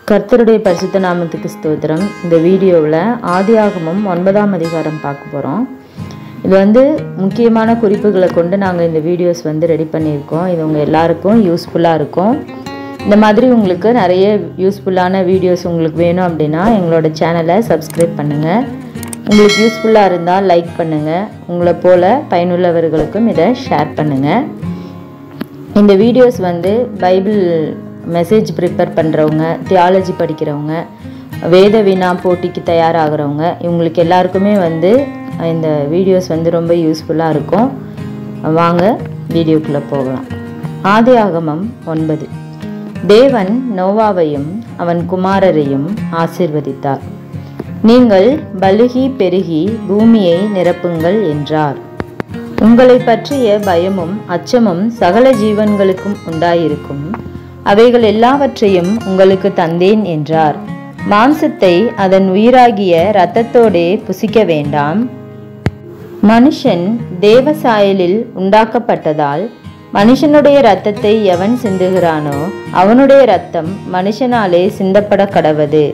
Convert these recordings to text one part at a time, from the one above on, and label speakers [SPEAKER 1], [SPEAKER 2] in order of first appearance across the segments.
[SPEAKER 1] கர்த்தருடைய பரிசுத்த நாமத்துக்கு ஸ்தோத்திரம் இந்த வீடியோவில் ஆதியாகமம் ஒன்பதாம் அதிகாரம் பார்க்க போகிறோம் இது வந்து முக்கியமான குறிப்புகளை கொண்டு நாங்கள் இந்த வீடியோஸ் வந்து ரெடி பண்ணியிருக்கோம் இது உங்கள் எல்லாருக்கும் யூஸ்ஃபுல்லாக இருக்கும் இந்த மாதிரி உங்களுக்கு நிறைய யூஸ்ஃபுல்லான வீடியோஸ் உங்களுக்கு வேணும் அப்படின்னா எங்களோட சேனலை சப்ஸ்கிரைப் பண்ணுங்கள் உங்களுக்கு யூஸ்ஃபுல்லாக இருந்தால் லைக் பண்ணுங்கள் உங்களை போல் பயனுள்ளவர்களுக்கும் இதை ஷேர் பண்ணுங்கள் இந்த வீடியோஸ் வந்து பைபிள் மெசேஜ் ப்ரிப்பேர் பண்ணுறவங்க தியாலஜி படிக்கிறவங்க வேத வினா போட்டிக்கு தயாராகிறவங்க இவங்களுக்கு எல்லாருக்குமே வந்து இந்த வீடியோஸ் வந்து ரொம்ப யூஸ்ஃபுல்லாக இருக்கும் வாங்க வீடியோக்குள்ளே போகலாம் ஆதி ஆகமம் ஒன்பது தேவன் நோவாவையும் அவன் குமாரரையும் ஆசிர்வதித்தார் நீங்கள் பலுகி பெருகி பூமியை நிரப்புங்கள் என்றார் உங்களை பற்றிய பயமும் அச்சமும் சகல ஜீவன்களுக்கும் உண்டாயிருக்கும் அவைகள் எல்லாவற்றையும் உங்களுக்கு தந்தேன் என்றார் மாம்சத்தை அதன் உயிராகிய இரத்தத்தோடே புசிக்க வேண்டாம் மனுஷன் தேவ சாயலில் உண்டாக்கப்பட்டதால் மனுஷனுடைய இரத்தத்தை எவன் சிந்துகிறானோ அவனுடைய இரத்தம் மனுஷனாலே சிந்தப்பட கடவது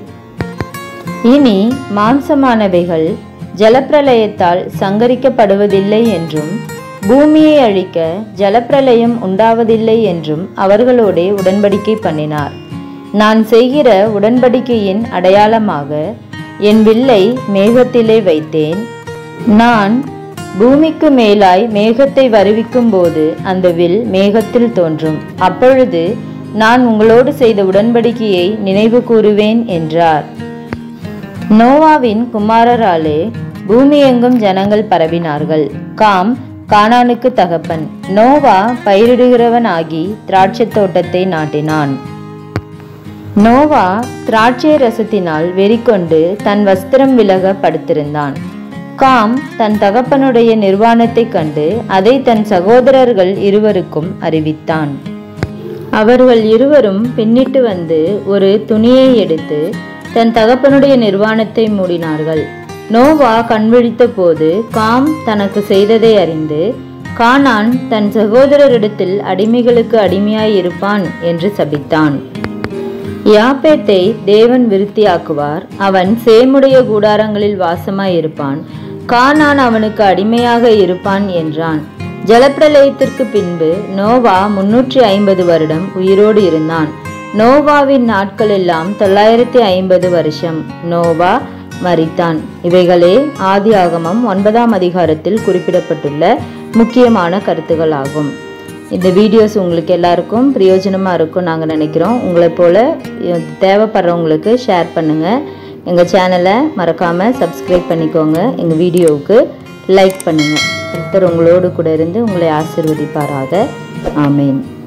[SPEAKER 1] இனி மாம்சமானவைகள் ஜலப்பிரளயத்தால் சங்கரிக்கப்படுவதில்லை என்றும் பூமியை அழிக்க ஜலப்பிரளயம் உண்டாவதில்லை என்றும் அவர்களோடே உடன்படிக்கை பண்ணினார் நான் செய்கிற உடன்படிக்கையின் அடையாளமாக என் வில்லை மேகத்திலே வைத்தேன் நான் பூமிக்கு மேலாய் மேகத்தை வருவிக்கும் போது அந்த வில் மேகத்தில் தோன்றும் அப்பொழுது நான் உங்களோடு செய்த உடன்படிக்கையை நினைவு கூறுவேன் என்றார் நோவாவின் குமாரராலே பூமியெங்கும் ஜனங்கள் பரவினார்கள் காம் கானானுக்கு தகப்பன் நோவா பயிரிடுகிறவன் ஆகி திராட்சை தோட்டத்தை நாட்டினான் நோவா திராட்சை ரசத்தினால் வெறிக்கொண்டு தன் வஸ்திரம் விலக படுத்திருந்தான் காம் தன் தகப்பனுடைய நிர்வாணத்தைக் கண்டு அதை தன் சகோதரர்கள் இருவருக்கும் அறிவித்தான் அவர்கள் இருவரும் பின்னிட்டு வந்து ஒரு துணியை எடுத்து தன் தகப்பனுடைய நிர்வாணத்தை மூடினார்கள் நோவா கண்விழித்த போது காம் தனக்கு செய்ததை அறிந்து கானான் தன் சகோதரரிடத்தில் அடிமைகளுக்கு அடிமையாய் இருப்பான் என்று சபித்தான் யாப்பேத்தை தேவன் விருத்தியாக்குவார் அவன் சேமுடைய கூடாரங்களில் வாசமாய் இருப்பான் கானான் அவனுக்கு அடிமையாக இருப்பான் என்றான் ஜலப்பிரளயத்திற்கு பின்பு நோவா முன்னூற்றி ஐம்பது வருடம் உயிரோடு இருந்தான் நோவாவின் நாட்கள் எல்லாம் தொள்ளாயிரத்தி ஐம்பது வருஷம் நோவா மரித்தான் இவைகளே ஆதி ஆகமம் ஒன்பதாம் அதிகாரத்தில் குறிப்பிடப்பட்டுள்ள முக்கியமான கருத்துகள் ஆகும் இந்த வீடியோஸ் உங்களுக்கு எல்லாருக்கும் பிரயோஜனமாக இருக்கும் நாங்கள் நினைக்கிறோம் உங்களை போல் தேவைப்படுறவங்களுக்கு ஷேர் பண்ணுங்கள் எங்கள் சேனலை மறக்காமல் சப்ஸ்கிரைப் பண்ணிக்கோங்க எங்கள் வீடியோவுக்கு லைக் பண்ணுங்கள் கர்த்தர் உங்களோடு கூட இருந்து உங்களை ஆசிர்வதிப்பாராக ஆமேன்